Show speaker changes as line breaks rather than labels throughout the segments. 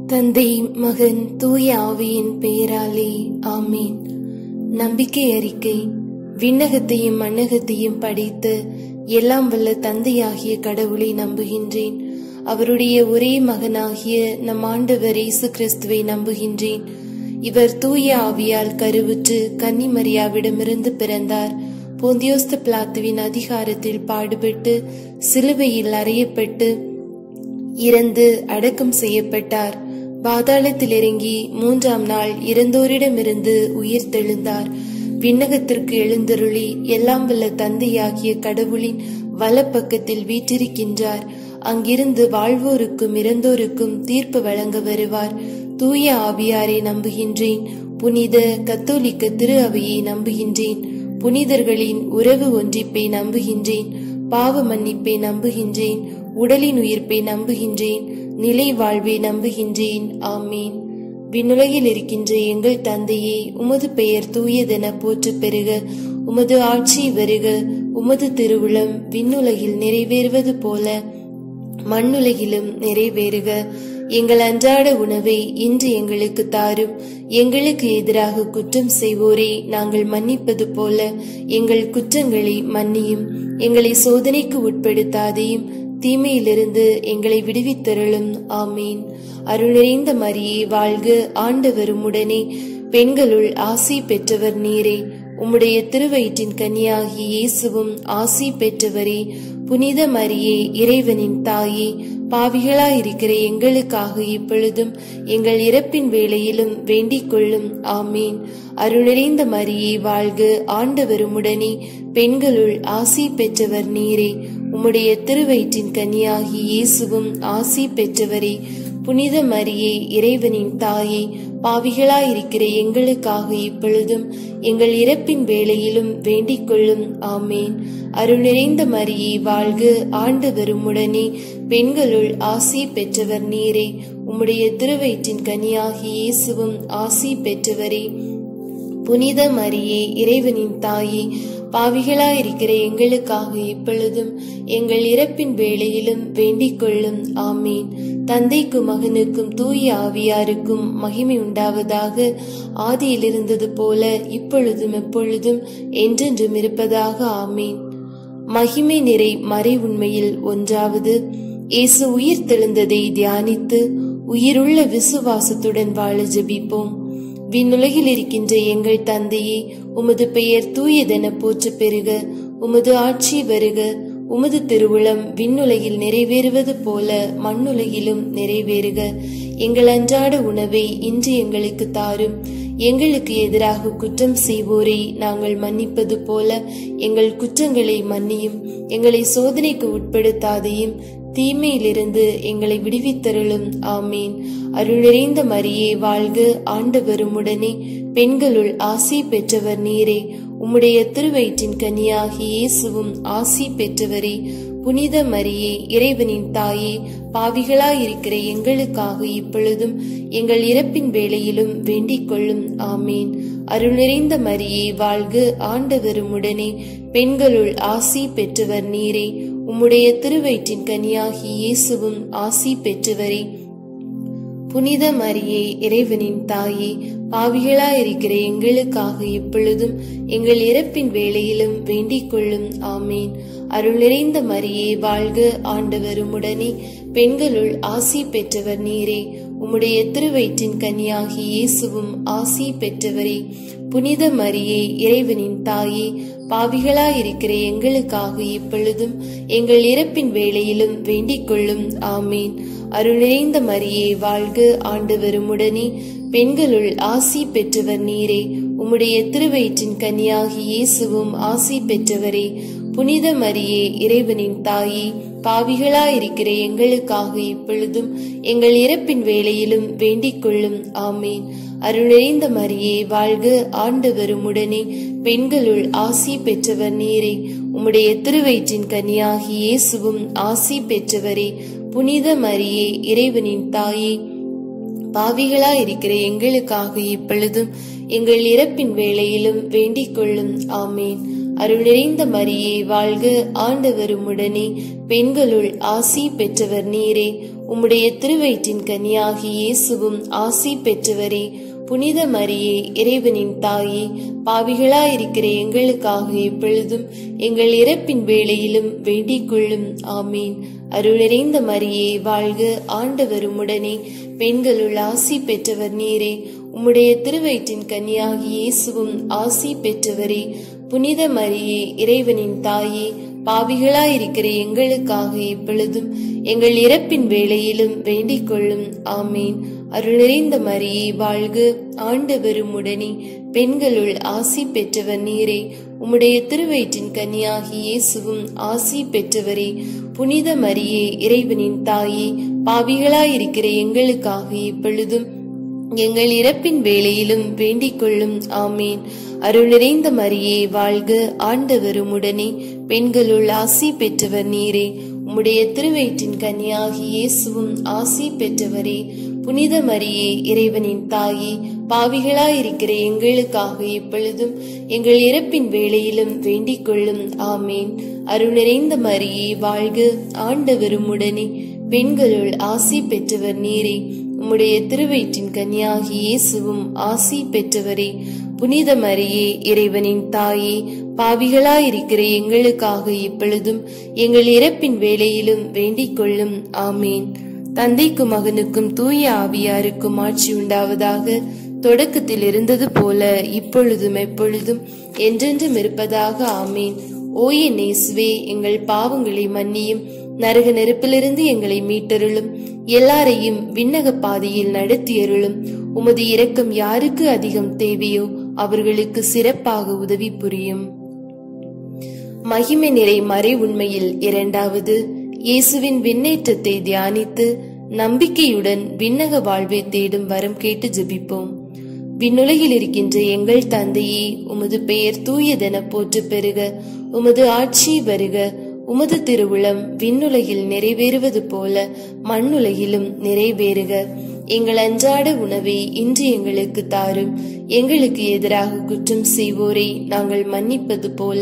தந்தை மகன் தூய ஆவியின் பெயராலே ஆமீன் நம்பிக்கை அறிக்கை விண்ணகத்தையும் மண்ணகத்தையும் படைத்து எல்லாம் வல்ல தந்தையாகிய கடவுளை நம்புகின்றேன் அவருடைய ஒரே மகனாகிய நம் ஆண்டவர் இயேசு கிறிஸ்துவை நம்புகின்றேன் இவர் தூய ஆவியால் கருவுற்று கன்னிமரியாவிடமிருந்து பிறந்தார் போந்தியோஸ்த பிளாத்துவின் அதிகாரத்தில் பாடுபட்டு சிலுவையில் அறையப்பட்டு இறந்து அடக்கம் செய்யப்பட்டார் பாதாளத்தில் இறங்கி மூன்றாம் நாள் இறந்தோரிடமிருந்து உயிர் தெழுந்தார் விண்ணகத்திற்கு எழுந்தருளி எல்லாம் வல்ல தந்தையாகிய கடவுளின் வலப்பக்கத்தில் வீற்றிருக்கின்றார் அங்கிருந்து வாழ்வோருக்கும் இறந்தோருக்கும் தீர்ப்பு வழங்க வருவார் தூய ஆவியாரை நம்புகின்றேன் புனித கத்தோலிக்க திரு அவையை நம்புகின்றேன் புனிதர்களின் உறவு ஒன்றிப்பை நம்புகின்றேன் பாவ மன்னிப்பை நம்புகின்றேன் உடலின் உயிர்ப்பை நம்புகின்றேன் நிலை வாழ்வை நம்புகின்றேன் ஆமீன் விண்ணுலகில் இருக்கின்ற எங்கள் தந்தையே உமது பெயர் தூயதென போற்று பெறுக உமது ஆட்சி வருக உமது திருவுளம் விண்ணுலகில் நிறைவேறுவது போல மண்ணுலகிலும் நிறைவேறுக எங்கள் அன்றாட உணவை இன்று எங்களுக்கு தாரும் எங்களுக்கு எதிராக குற்றம் செய்வோரை நாங்கள் மன்னிப்பது போல எங்கள் குற்றங்களை மன்னியும் எங்களை சோதனைக்கு உட்படுத்தாதையும் தீமையிலிருந்து எங்களை விடுவித்தருளும் ஆமீன் அருள் நிறைந்த மரியே வாழ்க ஆண்டவரும் உடனே பெண்களுள் ஆசி பெற்றவர் நீரே உம்முடைய திருவயிற்றின் கன்னியாகி இயேசுவும் ஆசி பெற்றவரே புனித மரியே இறைவனின் தாயே பாவிகளாயிருக்கிற எங்களுக்காக இப்பொழுதும் எங்கள் இறப்பின் வேளையிலும் வேண்டிக் கொள்ளும் ஆமீன் அருளிறைந்த மரியே வாழ்க ஆண்டவரும் உடனே பெண்களுள் ஆசி பெற்றவர் நீரே உம்முடைய திருவயிற்றின் கன்னியாகி இயேசுவும் ஆசி பெற்றவரே புனித மரியே இறைவனின் தாயே பாவிகளாயிருக்கிற எங்களுக்காக இப்பொழுதும் எங்கள் இறப்பின் வேளையிலும் வேண்டிக் கொள்ளும் ஆமேன் அருள் நிறைந்த மரியே வாழ்க ஆண்டவரும் உடனே பெண்களுள் ஆசி பெற்றவர் நீரே உம்முடைய திருவயிற்றின் கனியாகி இயேசுவும் ஆசி பெற்றவரே புனித மரியே இறைவனின் தாயே பாவிகளாயிருக்கிற எங்களுக்காக இப்பொழுதும் எங்கள் இறப்பின் வேளையிலும் வேண்டிக் கொள்ளும் ஆமீன் தந்தைக்கும் மகனுக்கும் தூய ஆவியாருக்கும் மகிமை உண்டாவதாக ஆதியில் இருந்தது போல இப்பொழுதும் எப்பொழுதும் என்றென்றும் இருப்பதாக ஆமீன் மகிமை நிறை மறை உண்மையில் ஒன்றாவது இயேசு உயிர் தெழுந்ததை தியானித்து உயிருள்ள விசுவாசத்துடன் வாழ ஜெபிப்போம் விண்ணுலகில் இருக்கின்ற எங்கள் தந்தையே உமது பெயர் தூயதென போற்று பெறுக உமது ஆட்சி வருக உமது திருவுளம் விண்ணுலகில் நிறைவேறுவது போல மண்ணுலகிலும் நிறைவேறுக எங்கள் அன்றாட உணவை இன்று எங்களுக்கு தாரும் எங்களுக்கு எதிராக குற்றம் செய்வோரை நாங்கள் மன்னிப்பது போல எங்கள் குற்றங்களை மன்னியும் எங்களை சோதனைக்கு உட்படுத்தாதையும் தீமையிலிருந்து எங்களை விடுவித்தருளும் ஆமீன் அருள் நிறைந்த மரியே வாழ்க ஆண்டவரும் உடனே பெண்களுள் ஆசி பெற்றவர் நீரே உம்முடைய திருவயிற்றின் கனியாகி இயேசுவும் ஆசி பெற்றவரே புனித மரியே இறைவனின் தாயே பாவிகளாயிருக்கிற எங்களுக்காக இப்பொழுதும் எங்கள் இறப்பின் வேளையிலும் வேண்டிக் கொள்ளும் ஆமீன் அருள் நிறைந்த மரியே வாழ்க ஆண்டவரும் உடனே பெண்களுள் ஆசி பெற்றவர் நீரே உம்முடைய திருவயிற்றின் கனியாகி இயேசுவும் ஆசி பெற்றவரே புனித மரியே இறைவனின் தாயே பாவிகளாயிருக்கிற எங்களுக்காக இப்பொழுதும் எங்கள் இறப்பின் வேளையிலும் வேண்டிக் கொள்ளும் ஆமீன் அருள் நிறைந்த மரியே வாழ்க ஆண்டவரும் உடனே பெண்களுள் ஆசி பெற்றவர் நீரே உம்முடைய திருவயிற்றின் கனியாகி இயேசுவும் ஆசி பெற்றவரே புனித மரியே இறைவனின் தாயே பாவிகளாயிருக்கிற எங்களுக்காக இப்பொழுதும் எங்கள் இறப்பின் வேளையிலும் வேண்டிக் கொள்ளும் ஆமீன் அருள் நிறைந்த மரியே வாழ்க ஆண்டவரும் உடனே பெண்களுள் ஆசி பெற்றவர் நீரே உம்முடைய திருவயிற்றின் கன்னியாகி இயேசுவும் ஆசி பெற்றவரே புனித மரியே இறைவனின் தாயே பாவிகளாயிருக்கிற எங்களுக்காக இப்பொழுதும் எங்கள் இறப்பின் வேளையிலும் வேண்டிக் கொள்ளும் ஆமீன் அருளிறைந்த மரியே வாழ்க ஆண்டவரும் உடனே பெண்களுள் ஆசி பெற்றவர் நீரே உம்முடைய திருவயிற்றின் கன்னியாகி இயேசுவும் ஆசி பெற்றவரே புனித மரியே இறைவனின் தாயே பாவிகளா இருக்கிற எங்களுக்காக இப்பொழுதும் எங்கள் இறப்பின் வேளையிலும் வேண்டிக் கொள்ளும் ஆமேன் அருள் நிறைந்த மரியே வாழ்க ஆண்டவரும் உடனே பெண்களுள் ஆசி பெற்றவர் நீரே உம்முடைய திருவயிற்றின் கனியாகி இயேசுவும் ஆசி பெற்றவரே புனித மரியே இறைவனின் தாயே பாவிகளாயிருக்கிற எங்களுக்காக எப்பொழுதும் எங்கள் இறப்பின் வேளையிலும் வேண்டிக் கொள்ளும் ஆமீன் அருள் நிறைந்த மரியே வாழ்க ஆண்டவரும் உடனே பெண்களுள் ஆசி பெற்றவர் நீரே உம்முடைய திருவயிற்றின் கன்னியாகி இயேசுவும் ஆசி பெற்றவரே புனித மரியே இறைவனின் தாயே பாவிகளாயிருக்கிற எங்களுக்காக இப்பொழுதும் எங்கள் இறப்பின் வேளையிலும் வேண்டிக் கொள்ளும் ஆமீன் அருள் நிறைந்த மரியே வாழ்க ஆண்டவரும் உடனே பெண்களுள் ஆசி பெற்றவர் நீரே உம்முடைய திருவயிற்றின் கன்னியாகி இயேசுவும் ஆசி பெற்றவரே புனித மரியே இறைவனின் தாயே பாவிகளாயிருக்கிற எங்களுக்காக இப்பொழுதும் எங்கள் இறப்பின் வேளையிலும் வேண்டிக் கொள்ளும் ஆமீன் அருள் நிறைந்த மரியே வாழ்க ஆண்டவரும் உடனே பெண்களுள் ஆசி பெற்றவர் நீரே உம்முடைய திருவயிற்றின் கன்னியாகி இயேசுவும் ஆசி பெற்றவரே புனித மரியே இறைவனின் தாயே பாவிகளாயிருக்கிற எங்களுக்காக இப்பொழுதும் எங்கள் இறப்பின் வேளையிலும் வேண்டிக் கொள்ளும் ஆமேன் அருள் நிறைந்த மரியே வாழ்க ஆண்டவரும் உடனே பெண்களுள் ஆசி பெற்றவர் நீரே உம்முடைய திருவயிற்றின் கன்னியாகி இயேசுவும் ஆசி பெற்றவரே புனித மரியே இறைவனின் தாயே பாவிகளாயிருக்கிற எங்களுக்காக இப்பொழுதும் எங்கள் இறப்பின் வேளையிலும் வேண்டிக் கொள்ளும் ஆமேன் தந்தைக்கும் மகனுக்கும் தூய ஆவியாருக்கும் ஆட்சி உண்டாவதாக தொடக்கத்தில் இருந்தது போல இப்பொழுதும் எப்பொழுதும் என்றென்றும் இருப்பதாக ஆமேன் ஓய நேசுவே எங்கள் பாவங்களை மன்னியும் நரக நெருப்பிலிருந்து எங்களை மீட்டருளும் எல்லாரையும் விண்ணக பாதையில் நடத்தியருளும் உமது இரக்கம் யாருக்கு அதிகம் தேவையோ அவர்களுக்கு சிறப்பாக உதவி புரியும் மகிமை நிறை மறை உண்மையில் இரண்டாவது இயேசுவின் விண்ணேற்றத்தை தியானித்து நம்பிக்கையுடன் விண்ணக வாழ்வை தேடும் வரம் கேட்டு ஜெபிப்போம் விண்ணுலகில் இருக்கின்ற எங்கள் தந்தையே உமது பெயர் தூயதென போற்று பெறுக உமது ஆட்சி வருக உமது திருவுளம் விண்ணுலகில் நிறைவேறுவது போல மண்ணுலகிலும் நிறைவேறுக எங்கள் அன்றாட உணவை இன்று எங்களுக்கு தாரும் எங்களுக்கு எதிராக குற்றம் செய்வோரை நாங்கள் மன்னிப்பது போல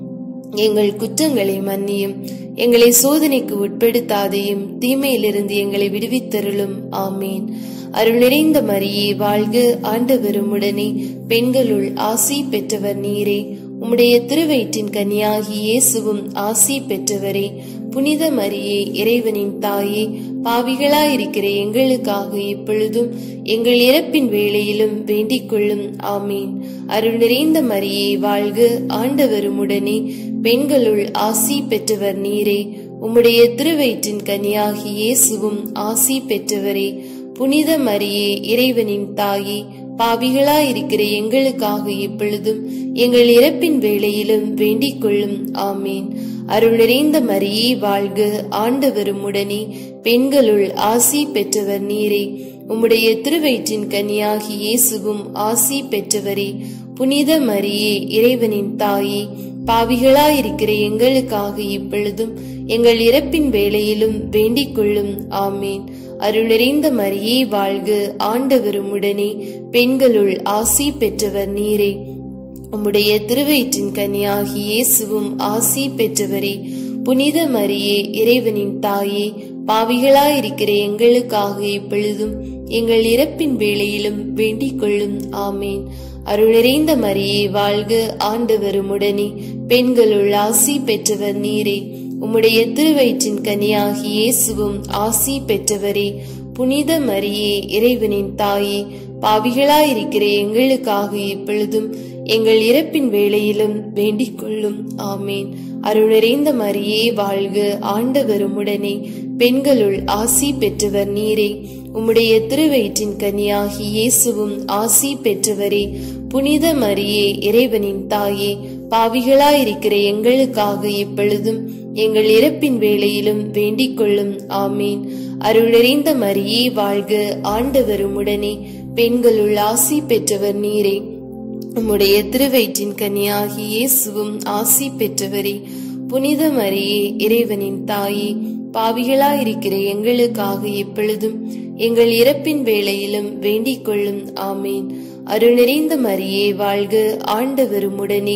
எங்கள் குற்றங்களை மன்னியும் எங்களை சோதனைக்கு உட்படுத்தாதையும் தீமையிலிருந்து எங்களை விடுவித்தருளும் ஆமீன் அருள் நிறைந்த மரியே வாழ்க ஆண்டவரும் உடனே பெண்களுள் ஆசி பெற்றவர் நீரே உம்முடைய திருவயிற்றின் கன்னியாகி இயேசுவும் ஆசி பெற்றவரே புனித மரியே இறைவனின் தாயே பாவிகளாயிருக்கிற எங்களுக்காக இப்பொழுதும் எங்கள் இறப்பின் வேளையிலும் வேண்டிக் கொள்ளும் ஆமீன் அருள் நிறைந்த மரியே வாழ்க ஆண்டவரும் உடனே பெண்களுள் ஆசி பெற்றவர் நீரே உம்முடைய திருவயிற்றின் கனியாகி இயேசுவும் ஆசி பெற்றவரே புனித மரியே இறைவனின் தாயே பாவிகளாயிருக்கிற எங்களுக்காக இப்பொழுதும் எங்கள் இறப்பின் வேளையிலும் வேண்டிக் கொள்ளும் ஆமீன் அருள் நிறைந்த மரியே வாழ்க ஆண்டவரும் உடனே பெண்களுள் ஆசி பெற்றவர் நீரே உம்முடைய திருவயிற்றின் கனியாகி இயேசுவும் ஆசி பெற்றவரே புனித மரியே இறைவனின் தாயே பாவிகளாயிருக்கிற எங்களுக்காக இப்பொழுதும் எங்கள் இறப்பின் வேளையிலும் வேண்டிக் கொள்ளும் ஆமீன் அருள் நிறைந்த மரியே வாழ்க ஆண்டவரும் உடனே பெண்களுள் ஆசி பெற்றவர் நீரே உம்முடைய திருவயிற்றின் கனியாகி இயேசுவும் ஆசி பெற்றவரே புனித மரியே இறைவனின் தாயே பாவிகளாயிருக்கிற எங்களுக்காக இப்பொழுதும் எங்கள் இறப்பின் வேளையிலும் வேண்டிக் கொள்ளும் ஆமேன் அருள் நிறைந்த மரியே வாழ்க ஆண்டவரும் உடனே பெண்களுள் ஆசி பெற்றவர் நீரே உம்முடைய திருவயிற்றின் கனியாகி இயேசுவும் ஆசி பெற்றவரே புனித மரியே இறைவனின் தாயே பாவிகளாயிருக்கிற எங்களுக்காக இப்பொழுதும் எங்கள் இறப்பின் வேளையிலும் வேண்டிக் கொள்ளும் ஆமேன் அருள் நிறைந்த மரியே வாழ்க ஆண்டவரும் உடனே பெண்களுள் ஆசி பெற்றவர் நீரே உம்முடைய திருவயிற்றின் கனியாகி இயேசுவும் ஆசி பெற்றவரே புனித மரியே இறைவனின் தாயே பாவிகளாயிருக்கிற எங்களுக்காக இப்பொழுதும் எங்கள் இறப்பின் வேளையிலும் வேண்டிக் கொள்ளும் ஆமீன் அருள் நிறைந்த மரியே வாழ்க ஆண்டவரும் உடனே பெண்களுள் ஆசி பெற்றவர் நீரே உம்முடைய திருவயிற்றின் கனியாகி இயேசுவும் ஆசி பெற்றவரே புனித மரியே இறைவனின் தாயே பாவிகளாயிருக்கிற எங்களுக்காக எப்பொழுதும் எங்கள் இறப்பின் வேளையிலும் வேண்டிக் கொள்ளும் ஆமேன் அருள் நிறைந்த மரியே வாழ்க ஆண்டவரும் உடனே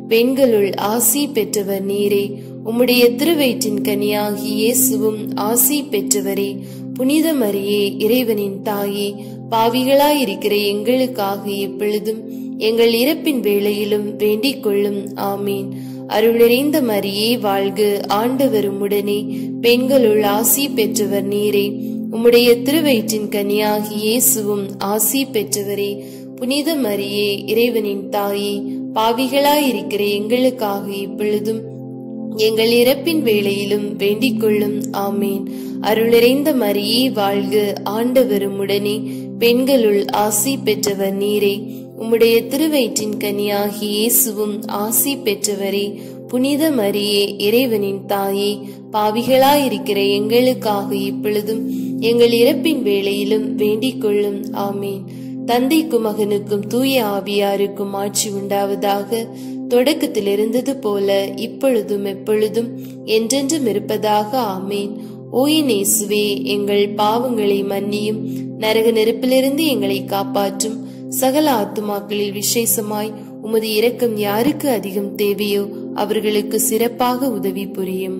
பெண்களுள் ஆசி பெற்றவர் நீரே உம்முடைய திருவயிற்றின் கனியாகி இயேசுவும் ஆசி பெற்றவரே புனித மரியே இறைவனின் தாயே பாவிகளாயிருக்கிற எங்களுக்காக எப்பொழுதும் எங்கள் இறப்பின் வேளையிலும் வேண்டிக் கொள்ளும் ஆமீன் அருளிறைந்த மரியே வாழ்க ஆண்டவரும் உடனே பெண்களுள் ஆசி பெற்றவர் நீரே உம்முடைய திருவயிற்றின் கனியாகி இயேசுவும் ஆசி பெற்றவரே புனித மரியே இறைவனின் தாயே பாவிகளாயிருக்கிற எங்களுக்காக இப்பொழுதும் எங்கள் இறப்பின் வேளையிலும் வேண்டிக் கொள்ளும் ஆமேன் அருளிறைந்த மரியே வாழ்க ஆண்டவரும் உடனே பெண்களுள் ஆசி பெற்றவர் நீரே உம்முடைய திருவயிற்றின் கனியாகி இயேசுவும் ஆசி பெற்றவரே புனித மரியே இறைவனின் தாயே பாவிகளாயிருக்கிற எங்களுக்காக இப்பொழுதும் எங்கள் இறப்பின் வேளையிலும் வேண்டிக் கொள்ளும் ஆமேன் தந்தைக்கும் மகனுக்கும் தூய ஆவியாருக்கும் ஆட்சி உண்டாவதாக தொடக்கத்தில் இருந்தது போல இப்பொழுதும் எப்பொழுதும் என்றென்றும் இருப்பதாக ஆமேன் ஓயினேசுவே எங்கள் பாவங்களை மன்னியும் நரக நெருப்பிலிருந்து எங்களை காப்பாற்றும் சகல ஆத்துமாக்களில் விசேஷமாய் உமது இரக்கம் யாருக்கு அதிகம் தேவையோ அவர்களுக்கு சிறப்பாக உதவி புரியும்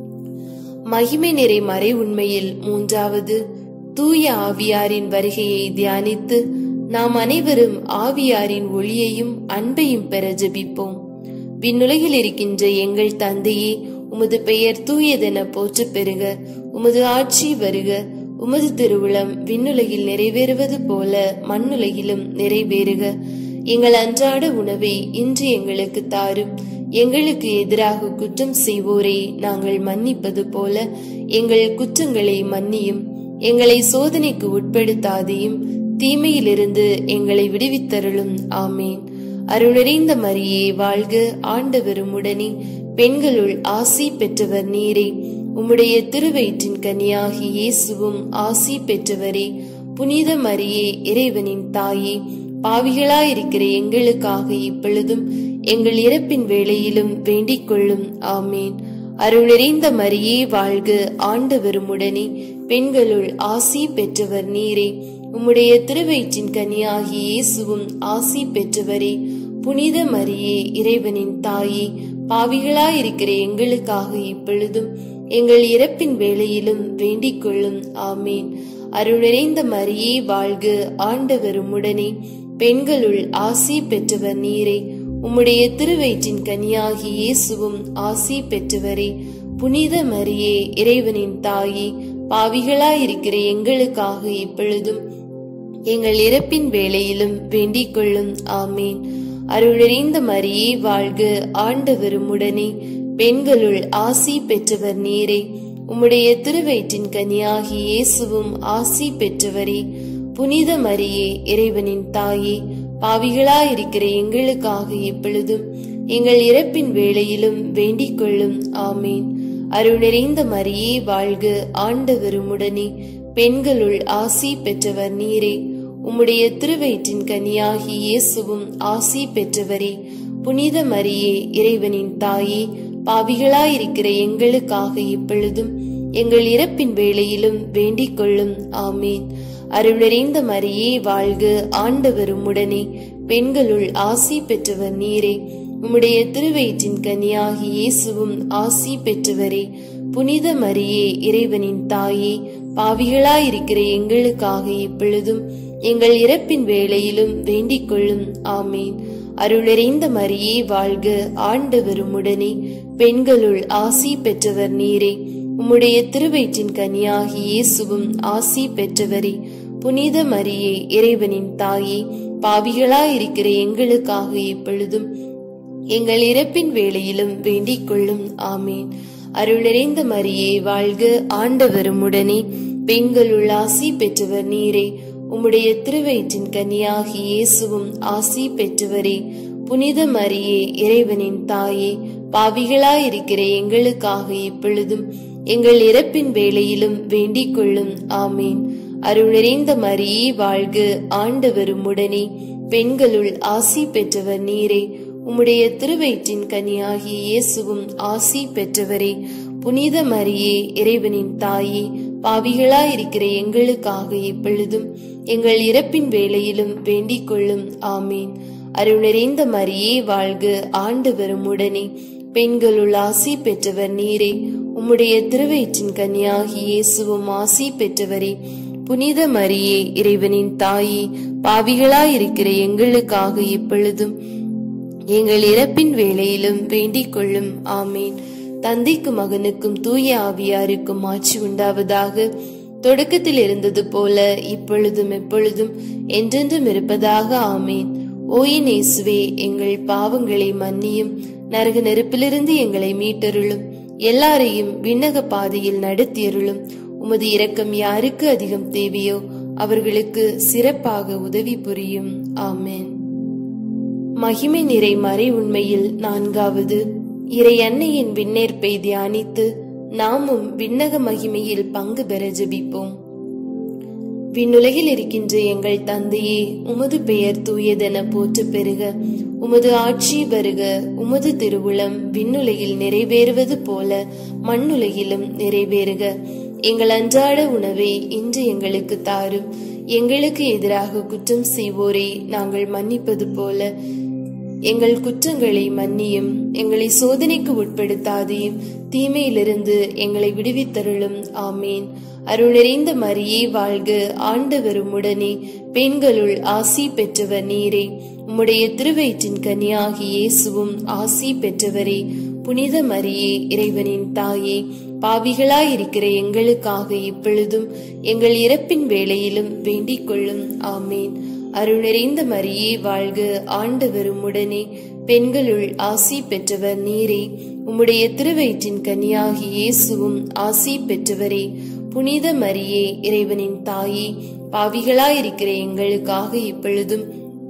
மகிமை நிறை மறை உண்மையில் மூன்றாவது தூய ஆவியாரின் வருகையை தியானித்து நாம் அனைவரும் ஆவியாரின் ஒளியையும் அன்பையும் பெற ஜெபிப்போம் விண்ணுலகில் இருக்கின்ற எங்கள் தந்தையே உமது பெயர் தூயதென போற்ற பெறுக உமது ஆட்சி வருக உமது திருவுளம் விண்ணுலகில் நிறைவேறுவது போல மண்ணுலகிலும் நிறைவேறுக எங்கள் அன்றாட உணவை இன்று எங்களுக்கு தாரும் எங்களுக்கு எதிராக குற்றம் செய்வோரை நாங்கள் மன்னிப்பது போல எங்கள் குற்றங்களை மன்னியும் எங்களை சோதனைக்கு உட்படுத்தாதையும் தீமையிலிருந்து எங்களை விடுவித்தருளும் ஆமேன் அருளறிந்த மரியே வாழ்க ஆண்டவரும் உடனே பெண்களுள் ஆசி பெற்றவர் நீரே உம்முடைய திருவயிற்றின் கனியாகி இயேசுவும் ஆசி பெற்றவரே புனித மரியே இறைவனின் தாயே பாவிகளாயிருக்கிற எங்களுக்காக இப்பொழுதும் எங்கள் இறப்பின் வேளையிலும் வேண்டிக் கொள்ளும் ஆமேன் அருளறிந்த மரியே வாழ்க ஆண்டவரும் உடனே பெண்களுள் ஆசி பெற்றவர் நீரே உம்முடைய திருவயிற்றின் கனியாகி இயேசுவும் ஆசி பெற்றவரே புனித மரியே இறைவனின் தாயே பாவிகளாயிருக்கிற எங்களுக்காக இப்பொழுதும் எங்கள் இறப்பின் வேளையிலும் வேண்டிக் கொள்ளும் ஆமேன் அருளிறைந்த மரியே வாழ்க ஆண்டவரும் உடனே பெண்களுள் ஆசி பெற்றவர் நீரே உம்முடைய திருவயிற்றின் கனியாகி இயேசுவும் ஆசி பெற்றவரே புனித மரியே இறைவனின் தாயே பாவிகளாயிருக்கிற எங்களுக்காக இப்பொழுதும் எங்கள் இறப்பின் வேளையிலும் வேண்டிக் கொள்ளும் ஆமேன் அருளறிந்த மரியே வாழ்க ஆண்டவரும் உடனே பெண்களுள் ஆசி பெற்றவர் நீரே உம்முடைய திருவயிற்றின் கனியாகி இயேசுவும் ஆசி பெற்றவரே புனித மரியே இறைவனின் தாயே பாவிகளாயிருக்கிற எங்களுக்காக இப்பொழுதும் எங்கள் இறப்பின் வேளையிலும் வேண்டிக் கொள்ளும் ஆமேன் அருளறிந்த மரியே வாழ்க ஆண்டவரும் உடனே பெண்களுள் ஆசி பெற்றவர் நீரே உம்முடைய திருவயிற்றின் கனியாகி இயேசுவும் ஆசி பெற்றவரே புனித மரியே இறைவனின் தாயே பாவிகளாயிருக்கிற எங்களுக்காக இப்பொழுதும் எங்கள் இறப்பின் வேளையிலும் வேண்டிக் கொள்ளும் ஆமேன் அருளறிந்த மரியே வாழ்க ஆண்டவரும் உடனே பெண்களுள் ஆசி பெற்றவர் நீரே உம்முடைய திருவயிற்றின் கனியாகி இயேசுவும் ஆசி பெற்றவரே புனித மரியே இறைவனின் தாயே பாவிகளாயிருக்கிற எங்களுக்காக இப்பொழுதும் எங்கள் இறப்பின் வேளையிலும் வேண்டிக் கொள்ளும் ஆமேன் அருளறிந்த மரியே வாழ்க ஆண்டவரும் உடனே பெண்களுள் ஆசி பெற்றவர் நீரே உம்முடைய திருவயிற்றின் கனியாகி இயேசுவும் ஆசி பெற்றவரே புனித மரியே இறைவனின் தாயே பாவிகளாயிருக்கிற எங்களுக்காக இப்பொழுதும் எங்கள் இறப்பின் வேளையிலும் வேண்டிக் கொள்ளும் ஆமேன் அருளறிந்த மரியே வாழ்க ஆண்டவரும் உடனே பெண்களுள் ஆசி பெற்றவர் நீரே உம்முடைய திருவயிற்றின் கனியாகி இயேசுவும் ஆசி பெற்றவரே புனித மரியே இறைவனின் தாயே பாவிகளாயிருக்கிற எங்களுக்காக இப்பொழுதும் எங்கள் இறப்பின் வேளையிலும் வேண்டிக் கொள்ளும் ஆமேன் அருளறிந்த மரியே வாழ்க ஆண்டவரும் உடனே பெண்களுள் ஆசி பெற்றவர் நீரே உம்முடைய திருவயிற்றின் கனியாகி இயேசுவும் ஆசி பெற்றவரே புனித மரியே இறைவனின் தாயே பாவிகளாயிருக்கிற எங்களுக்காக இப்பொழுதும் எங்கள் இறப்பின் வேளையிலும் வேண்டிக் கொள்ளும் ஆமேன் அருள் மரியே வாழ்க ஆண்டவரும் உடனே பெண்களுள் ஆசி பெற்றவர் நீரே உம்முடைய திருவயிற்றின் கன்னியாகி இயேசுவும் ஆசி பெற்றவரே புனித மரியே இறைவனின் தாயே பாவிகளாயிருக்கிற எங்களுக்காக இப்பொழுதும் எங்கள் இறப்பின் வேளையிலும் வேண்டிக் கொள்ளும் ஆமேன் தந்தைக்கும் மகனுக்கும் தூய ஆவியாருக்கும் ஆட்சி உண்டாவதாக தொடக்கத்தில் இருந்தது போல இப்பொழுதும் எப்பொழுதும் என்றென்றும் இருப்பதாக ஆமேன் ஓயின் இயேசுவே எங்கள் பாவங்களை மன்னியும் நரக நெருப்பிலிருந்து எங்களை மீட்டருளும் எல்லாரையும் விண்ணக பாதையில் நடத்தியருளும் உமது இரக்கம் யாருக்கு அதிகம் தேவையோ அவர்களுக்கு சிறப்பாக உதவி புரியும் ஆமேன் மகிமை நிறை மறை உண்மையில் நான்காவது இறை அன்னையின் விண்ணேற்பை தியானித்து நாமும் விண்ணக மகிமையில் பங்கு பெற ஜெபிப்போம் விண்ணுலகில் இருக்கின்ற எங்கள் தந்தையே உமது பெயர் தூயதென போற்று பெறுக உமது ஆட்சி வருக உமது திருவுளம் விண்ணுலகில் நிறைவேறுவது போல மண்ணுலகிலும் நிறைவேறுக எங்கள் அன்றாட உணவை இன்று எங்களுக்கு தாரும் எங்களுக்கு எதிராக குற்றம் செய்வோரை நாங்கள் மன்னிப்பது போல எங்கள் குற்றங்களை மன்னியும் எங்களை சோதனைக்கு உட்படுத்தாதையும் தீமையிலிருந்து எங்களை விடுவித்தருளும் ஆமேன் அருள் நிறைந்த மரியே வாழ்க ஆண்டவரும் உடனே பெண்களுள் ஆசி பெற்றவர் நீரே உம்முடைய திருவயிற்றின் கனியாகி இயேசுவும் ஆசி பெற்றவரே புனித மரியே இறைவனின் தாயே பாவிகளாயிருக்கிற எங்களுக்காக இப்பொழுதும் எங்கள் இறப்பின் வேளையிலும் வேண்டிக் கொள்ளும் ஆமேன் அருள் நிறைந்த மரியே வாழ்க ஆண்டவரும் உடனே பெண்களுள் ஆசி பெற்றவர் நீரே உம்முடைய திருவயிற்றின் கனியாகி இயேசுவும் ஆசி பெற்றவரே புனித மரியே இறைவனின் தாயே பாவிகளாயிருக்கிற எங்களுக்காக இப்பொழுதும்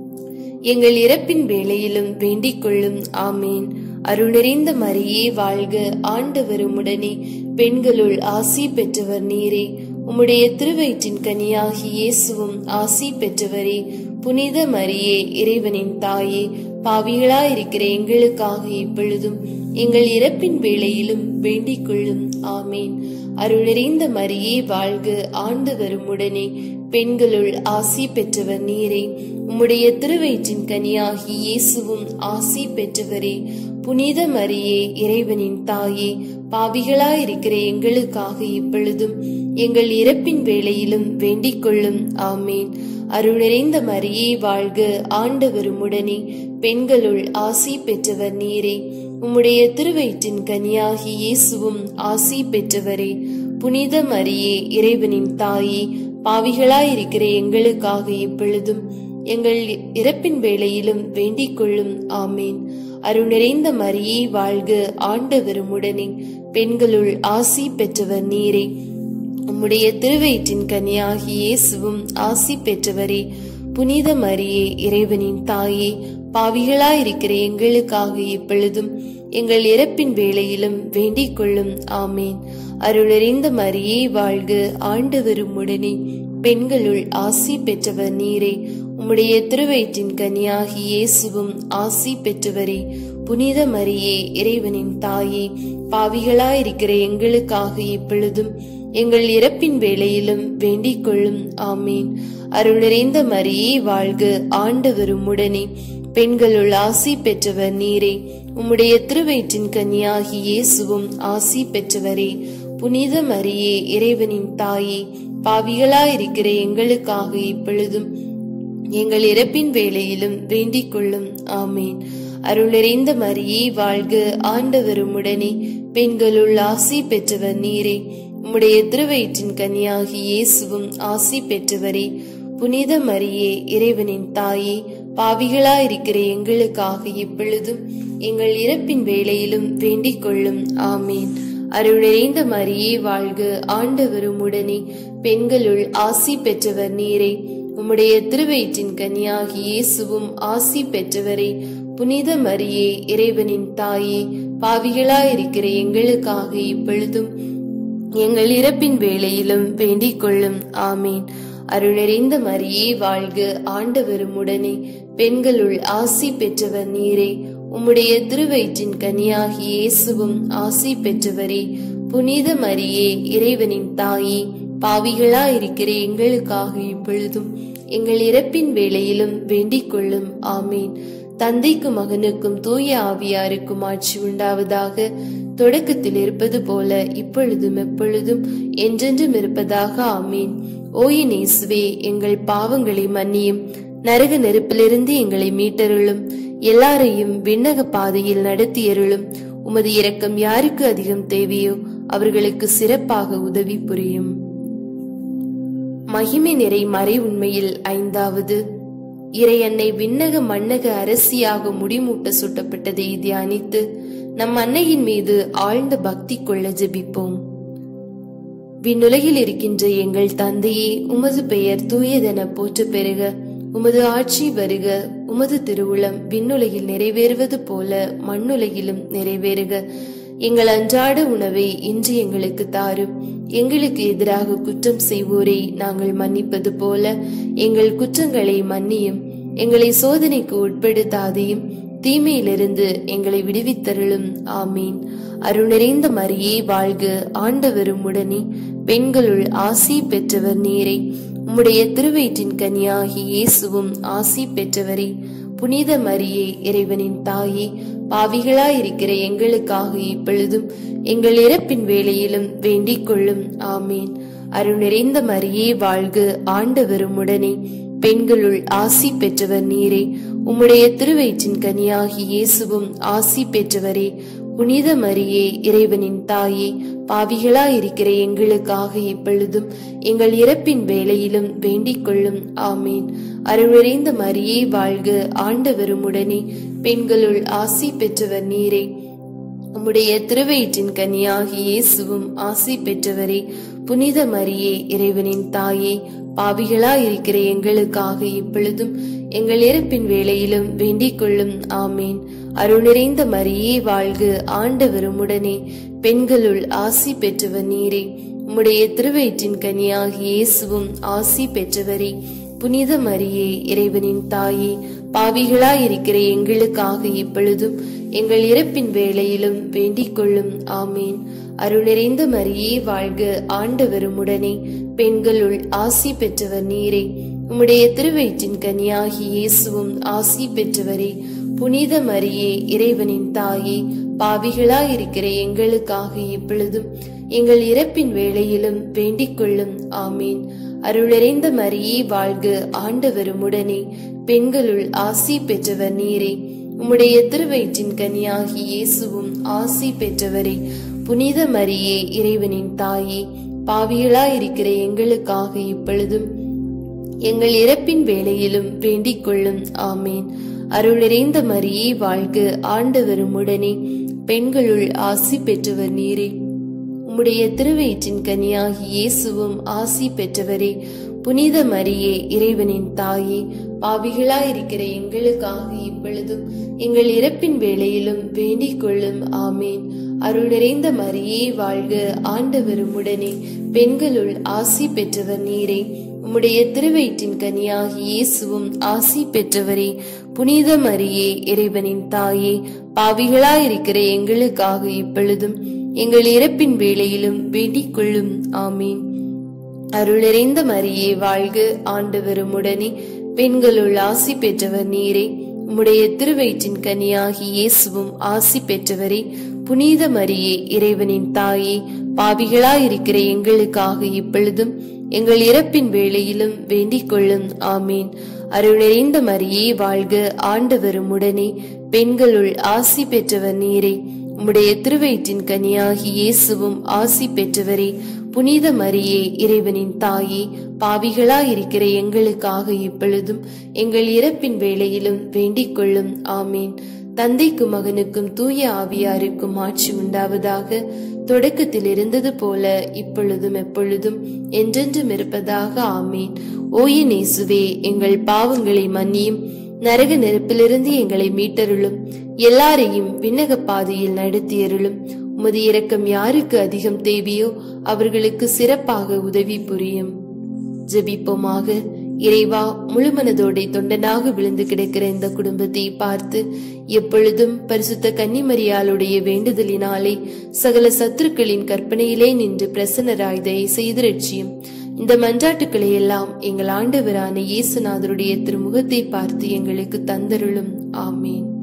எங்கள் இறப்பின் வேளையிலும் வேண்டிக் கொள்ளும் ஆமேன் அருள் நிறைந்த மரியே வாழ்க ஆண்டவரும் உடனே பெண்களுள் ஆசி பெற்றவர் நீரே உம்முடைய திருவயிற்றின் கனியாகி இயேசுவும் ஆசி பெற்றவரே புனித மரியே இறைவனின் தாயே பாவிகளாயிருக்கிற எங்களுக்காக இப்பொழுதும் எங்கள் இறப்பின் வேளையிலும் வேண்டிக் கொள்ளும் ஆமேன் அருள் நிறைந்த மரியே வாழ்க ஆண்டவரும் உடனே பெண்களுள் ஆசி பெற்றவர் நீரே உம்முடைய திருவயிற்றின் கனியாகி இயேசுவும் ஆசி பெற்றவரே புனித மரியே இறைவனின் தாயே பாவிகளாயிருக்கிற எங்களுக்காக இப்பொழுதும் எங்கள் இறப்பின் வேளையிலும் வேண்டிக் கொள்ளும் ஆமேன் அருள் நிறைந்த மரியே வாழ்க ஆண்டவரும் உடனே பெண்களுள் ஆசி பெற்றவர் நீரே உம்முடைய திருவயிற்றின் கனியாகி இயேசுவும் ஆசி பெற்றவரே புனித மரியே இறைவனின் தாயே பாவிகளாயிருக்கிற எங்களுக்காக இப்பொழுதும் எங்கள் இறப்பின் வேளையிலும் வேண்டிக் கொள்ளும் ஆமேன் அருள் நிறைந்த மரியே வாழ்க ஆண்டவரும் உடனே பெண்களுள் ஆசி பெற்றவர் நீரே உம்முடைய திருவயிற்றின் கனியாகி இயேசுவும் ஆசி பெற்றவரே புனித மரியே இறைவனின் தாயே பாவிகளாயிருக்கிற எங்களுக்காக இப்பொழுதும் எங்கள் இறப்பின் வேளையிலும் வேண்டிக் கொள்ளும் ஆமேன் அருளறிந்த மரியே வாழ்க ஆண்டவரும் உடனே பெண்களுள் ஆசி பெற்றவர் நீரே உம்முடைய திருவயிற்றின் கனியாகி இயேசுவும் ஆசி பெற்றவரே புனித மரியே இறைவனின் தாயே பாவிகளாயிருக்கிற எங்களுக்காக இப்பொழுதும் எங்கள் இறப்பின் வேளையிலும் வேண்டிக் கொள்ளும் ஆமேன் அருள் நிறைந்த மரியே வாழ்க ஆண்டவரும் உடனே பெண்களுள் ஆசி பெற்றவர் நீரே உம்முடைய திருவயிற்றின் கன்னியாகி இயேசுவும் ஆசி பெற்றவரே புனித மரியே இறைவனின் தாயே பாவிகளாயிருக்கிற எங்களுக்காக இப்பொழுதும் எங்கள் இறப்பின் வேளையிலும் வேண்டிக் கொள்ளும் ஆமேன் அருள் நிறைந்த மரியே வாழ்க ஆண்டவரும் உடனே பெண்களுள் ஆசி பெற்றவர் நீரே உம்முடைய திருவயிற்றின் கன்னியாகி இயேசுவும் ஆசி பெற்றவரே புனித மரியே இறைவனின் தாயே பாவிகளாயிருக்கிற எங்களுக்காக இப்பொழுதும் எங்கள் இறப்பின் வேளையிலும் வேண்டிக் கொள்ளும் ஆமேன் அருள் நிறைந்த மரியே வாழ்க ஆண்டவரும் உடனே பெண்களுள் ஆசி பெற்றவர் நீரே உம்முடைய திருவயிற்றின் கன்னியாகி இயேசுவும் ஆசி பெற்றவரே புனித மரியே இறைவனின் தாயே பாவிகளாயிருக்கிற எங்களுக்காக இப்பொழுதும் எங்கள் இறப்பின் வேளையிலும் வேண்டிக் கொள்ளும் ஆமேன் அருளறிந்த மரியே வாழ்க ஆண்டவரும் உடனே பெண்களுள் ஆசி பெற்றவர் நீரே உம்முடைய திருவயிற்றின் கனியாகி இயேசுவும் ஆசி பெற்றவரே புனித மரியே இறைவனின் தாயே பாவிகளாயிருக்கிற எங்களுக்காக இப்பொழுதும் எங்கள் இறப்பின் வேளையிலும் வேண்டிக் கொள்ளும் ஆமீன் தந்தைக்கும் மகனுக்கும் தூய ஆவியாருக்கும் ஆட்சி உண்டாவதாக தொடக்கத்தில் இருப்பது போல இப்பொழுதும் எப்பொழுதும் என்றென்றும் இருப்பதாக ஆமீன் ஓயின் இயேசுவே எங்கள் பாவங்களை மன்னியும் நரக நெருப்பிலிருந்து எங்களை மீட்டருளும் எல்லாரையும் விண்ணக பாதையில் நடத்தியருளும் உமது இரக்கம் யாருக்கு அதிகம் தேவையோ அவர்களுக்கு சிறப்பாக உதவி புரியும் மகிமை நிறை மறை உண்மையில் ஐந்தாவது இறையன்னை விண்ணக மண்ணக அரசியாக முடிமூட்ட சுட்டப்பட்டதை தியானித்து நம் அன்னையின் மீது ஆழ்ந்த பக்தி கொள்ள ஜெபிப்போம் விண்ணுலகில் இருக்கின்ற எங்கள் தந்தையே உமது பெயர் தூயதென போற்ற பெறுக உமது ஆட்சி வருக உமது திருவுளம் விண்ணுலகில் நிறைவேறுவது போல மண்ணுலகிலும் நிறைவேறுக எங்கள் அன்றாட உணவை இன்று எங்களுக்கு தாரும் எங்களுக்கு எதிராக குற்றம் செய்வோரை நாங்கள் மன்னிப்பது போல எங்கள் குற்றங்களை மன்னியும் எங்களை சோதனைக்கு உட்படுத்தாதையும் தீமையிலிருந்து எங்களை விடுவித்தருளும் ஆமீன் அருள் நிறைந்த மரியே வாழ்க ஆண்டவரும் உடனே பெண்களுள் ஆசி பெற்றவர் நீரே உம்முடைய திருவயிற்றின் கனியாகி இயேசுவும் ஆசி பெற்றவரே புனித மரியே இறைவனின் தாயே பாவிகளாயிருக்கிற எங்களுக்காக இப்பொழுதும் எங்கள் இறப்பின் வேளையிலும் வேண்டிக் கொள்ளும் ஆமீன் அருள் நிறைந்த மரியே வாழ்க ஆண்டவரும் உடனே பெண்களுள் ஆசி பெற்றவர் நீரே உம்முடைய திருவயிற்றின் கனியாகி இயேசுவும் ஆசி பெற்றவரே புனித மரியே இறைவனின் தாயே பாவிகளாயிருக்கிற எங்களுக்காக இப்பொழுதும் எங்கள் இறப்பின் வேளையிலும் வேண்டிக் கொள்ளும் ஆமீன் அருள்நிறைந்த மரியே வாழ்க ஆண்டவரும் உடனே பெண்களுள் ஆசி பெற்றவர் நீரே உம்முடைய திருவயிற்றின் கனியாகி இயேசுவும் ஆசி பெற்றவரே புனித மரியே இறைவனின் தாயே பாவிகளாயிருக்கிற எங்களுக்காக இப்பொழுதும் எங்கள் இறப்பின் வேளையிலும் வேண்டிக் கொள்ளும் ஆமீன் அருள் நிறைந்த மரியே வாழ்க ஆண்டவரும் உடனே பெண்களுள் ஆசி பெற்றவர் நீரே உம்முடைய திருவயிற்றின் கனியாகி இயேசுவும் ஆசி பெற்றவரே புனித மரியே இறைவனின் தாயே பாவிகளாயிருக்கிற எங்களுக்காக இப்பொழுதும் எங்கள் இறப்பின் வேளையிலும் வேண்டிக் கொள்ளும் ஆமீன் அருள் நிறைந்த மரியே வாழ்க ஆண்டவரும் உடனே பெண்களுள் ஆசி பெற்றவர் நீரே உம்முடைய திருவயிற்றின் கனியாகி இயேசுவும் ஆசி பெற்றவரே புனித மரியே இறைவனின் தாயே பாவிகளாயிருக்கிற எங்களுக்காக இப்பொழுதும் எங்கள் இறப்பின் வேளையிலும் வேண்டிக் கொள்ளும் ஆமீன் அருளறிந்த மரியே வாழ்க ஆண்டவரும் உடனே பெண்களுள் ஆசி பெற்றவர் நீரே உம்முடைய திருவயிற்றின் கனியாகி இயேசுவும் ஆசி பெற்றவரே புனித மரியே இறைவனின் தாயே பாவிகளாயிருக்கிற எங்களுக்காக இப்பொழுதும் எங்கள் இறப்பின் வேளையிலும் வேண்டிக் கொள்ளும் ஆமேன் அருள் நிறைந்த மரியே வாழ்க ஆண்டவரும் உடனே பெண்களுள் ஆசி பெற்றவர் நீரே உம்முடைய திருவயிற்றின் கனியாகி இயேசுவும் ஆசி பெற்றவரே புனித மரியே இறைவனின் தாயே பாவிகளாயிருக்கிற எங்களுக்காக இப்பொழுதும் எங்கள் இறப்பின் வேளையிலும் வேண்டிக் கொள்ளும் ஆமேன் அருள் நிறைந்த மரியே வாழ்க ஆண்டவரும் உடனே பெண்களுள் ஆசி பெற்றவர் நீரே உம்முடைய திருவயிற்றின் கனியாகி இயேசுவும் ஆசி பெற்றவரே புனித மரியே இறைவனின் தாயே பாவிகளாயிருக்கிற எங்களுக்காக இப்பொழுதும் எங்கள் இறப்பின் வேளையிலும் வேண்டிக் கொள்ளும் ஆமீன் அருளிறைந்த மரியே வாழ்க ஆண்டவரும் உடனே பெண்களுள் ஆசி பெற்றவர் நீரே உம்முடைய திருவயிற்றின் கனியாகி இயேசுவும் ஆசி பெற்றவரே புனித மரியே இறைவனின் தாயே பாவிகளாயிருக்கிற எங்களுக்காக இப்பொழுதும் எங்கள் இறப்பின் வேளையிலும் வேண்டிக் கொள்ளும் ஆமீன் அருளிறைந்த மரியே வாழ்க ஆண்டவரும் உடனே பெண்களுள் ஆசி பெற்றவர் நீரே உம்முடைய திருவயிற்றின் கனியாகி இயேசுவும் ஆசி பெற்றவரே புனித மரியே இறைவனின் தாயே பாவிகளாயிருக்கிற எங்களுக்காக இப்பொழுதும் எங்கள் இறப்பின் வேளையிலும் வேண்டிக் கொள்ளும் ஆமீன் தந்தைக்கும் மகனுக்கும் தூய ஆவியாருக்கும் ஆட்சி உண்டாவதாக தொடக்கத்தில் இருந்தது போல இப்பொழுதும் எப்பொழுதும் என்றென்றும் இருப்பதாக ஆமீன் ஓய நேசுவே எங்கள் பாவங்களை மன்னியும் நரக நெருப்பிலிருந்து எங்களை மீட்டருளும் எல்லாரையும் விண்ணக பாதையில் நடத்தியருளும் உமது இரக்கம் யாருக்கு அதிகம் தேவையோ அவர்களுக்கு சிறப்பாக உதவி புரியும் ஜெபிப்போமாக இறைவா முழுமனதோட தொண்டனாக விழுந்து கிடக்கிற இந்த குடும்பத்தை பார்த்து எப்பொழுதும் பரிசுத்த கன்னிமரியாளுடைய வேண்டுதலினாலே சகல சத்துருக்களின் கற்பனையிலே நின்று பிரசன்னராய் தயை செய்து ரட்சியும் இந்த மன்றாட்டுக்களை எல்லாம் எங்கள் ஆண்டவரான இயேசுநாதருடைய திருமுகத்தை பார்த்து எங்களுக்கு தந்தருளும் ஆமேன்